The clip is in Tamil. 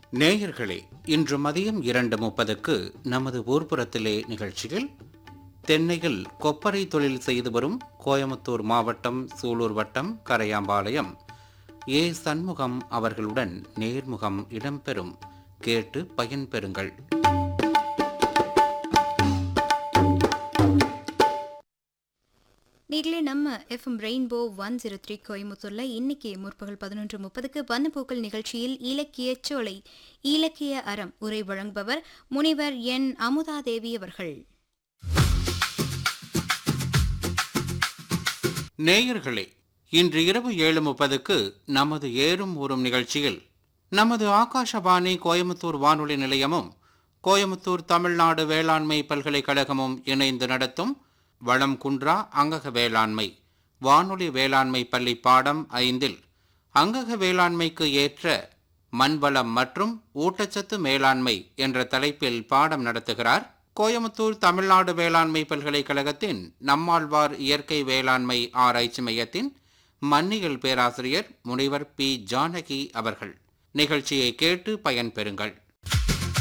நேயர்களே இன்று மதியம் இரண்டு முப்பதுக்கு நமது ஊர்ப்புறத்திலே நிகழ்ச்சியில் தென்னையில் கொப்பரை தொழில் செய்து வரும் கோயமுத்தூர் மாவட்டம் சூலூர் வட்டம் கரையாம்பாளையம் ஏ சண்முகம் அவர்களுடன் நேர்முகம் இடம்பெறும் கேட்டு பயன்பெறுங்கள் நீங்களே நம்ம FM Rainbow one zero three கோயம்புத்தூர்ல இன்னைக்கு முற்பகல் பதினொன்று முப்பதுக்கு வண்ணப்பூக்கள் நிகழ்ச்சியில் இலக்கிய சோலை இலக்கிய அறம் உரை வழங்குபவர் முனிவர் என் அமுதாதேவி அவர்கள் நேயர்களே இன்று இரவு ஏழு முப்பதுக்கு நமது ஏறும் ஊறும் நிகழ்ச்சியில் நமது ஆகாஷவாணி கோயமுத்தூர் வானொலி நிலையமும் கோயமுத்தூர் தமிழ்நாடு வேளாண்மை பல்கலைக்கழகமும் இணைந்து நடத்தும் வளம் குன்றா அங்கக வேளாண்மை வானொலி வேளாண்மை பள்ளி பாடம் ஐந்தில் அங்கக வேளாண்மைக்கு ஏற்ற மண்வளம் மற்றும் ஊட்டச்சத்து மேலாண்மை என்ற தலைப்பில் பாடம் நடத்துகிறார் கோயமுத்தூர் தமிழ்நாடு வேளாண்மை பல்கலைக்கழகத்தின் நம்மாழ்வார் இயற்கை வேளாண்மை ஆராய்ச்சி மையத்தின் மன்னியல் பேராசிரியர் முனைவர் பி ஜானகி அவர்கள் நிகழ்ச்சியை கேட்டு பயன்பெறுங்கள்